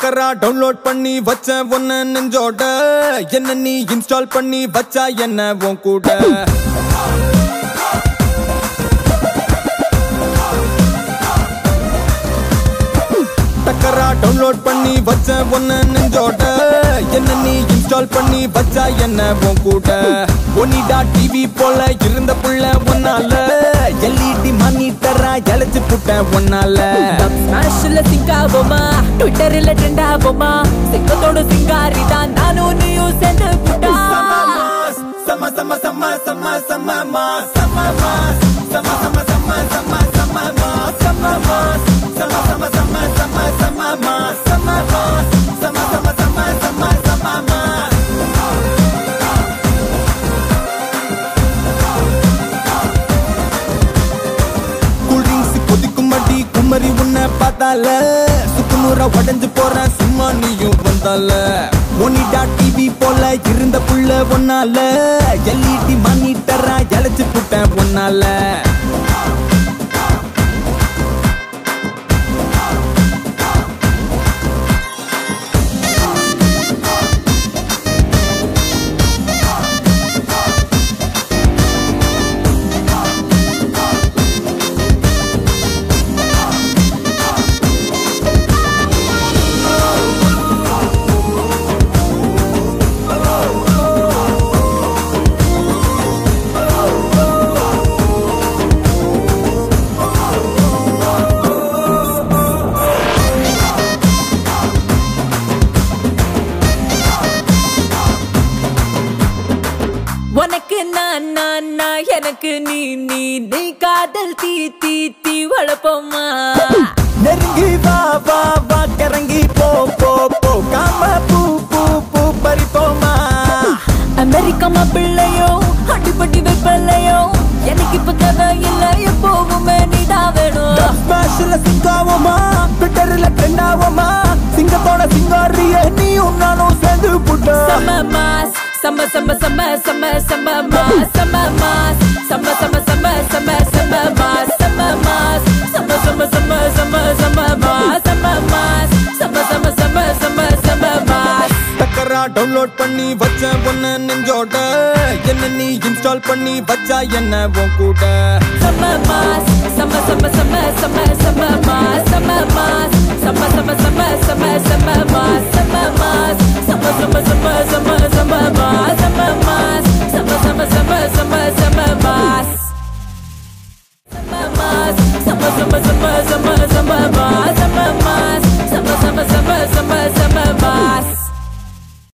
டக்கரா download பண்ணி வச்ச ஒன்ன நெஞ்சோட என்ன நீ இன்ஸ்டால் பண்ணி வச்சா என்ன உன் கூட டக்கரா டவுன்லோட் பண்ணி வச்ச ஒன்ன நெஞ்சோட என்ன நீ இன்ஸ்டால் பண்ணி வச்சா என்ன உன் கூட ஒனிடா டிவி போல இருந்த புள்ள ஒன்னால எல்இடி மானிட்டரா எழைச்சு புட்ட ஒன்னால ஸ்மாஷ்ல சிங்க் ஆவோமா ட்விட்டர்ல ட்ரெண்ட் ஆவோமா சிங்கத்தோட சிங்காரி தான் நானும் நீயும் சேர்ந்து புட்டா Sama sama sama sama sama mas sama mas sama sama sama sama sama mas sama mas sama sama sama sama sama mas sama mas sama sama sama sama sama mas cool drinks கொதிக்கும் அடி குமரி உன்னை பார்த்தால சுக்குநூறா உடஞ்சு போற சும்மா நீயும் வந்தால Onida TV போல இருந்த புள்ள ஒன்னால எல்இடி மானிட்டரா எழைச்சு புட்ட ஒன்னால உனக்கு நான் நான் நான் எனக்கு நீ நீ நீ காதல் தீ தீ தீ வளப்போமா நெருங்கி வா வா வா கிறங்கி போ போ போ காம பூ பூ பூ பறிப்போமா அமெரிக்கா மாப்பிள்ளையோ அடிப்பட்டி வைப்பல்லையோ எனக்கு இப்ப கதை இல்ல எப்போவுமே நீதான் வேணும் ஸ்மாஷ்ல சிங்காவோமா ட்விட்டர்ல ட்ரெண்ட் ஆவோமா சிங்கத்தோட சிங்காரிய நீயும் நானும் சேர்ந்து புட்டோம் Summer mass, summer, summer, summer, summer, summer mass, summer mass, summer, summer, summer, summer, summer mass, summer mass, summer, summer, summer, summer, summer mass, summer mass, summer, summer, summer, summer, summer mass. டக்கரா download பண்ணி வச்ச ஒன்ன நெஞ்சோட என்ன நீ install பண்ணி வச்சா என்ன உன் கூட Summer mass, summer, summer, summer, summer, summer mass, summer mass, summer, summer, summer, summer, summer mass, summer mass, summer, summer, summer, summer, summer mass, summer mass, summer, summer, summer, summer, summer mass. Summer mass, summer, summer, summer, summer,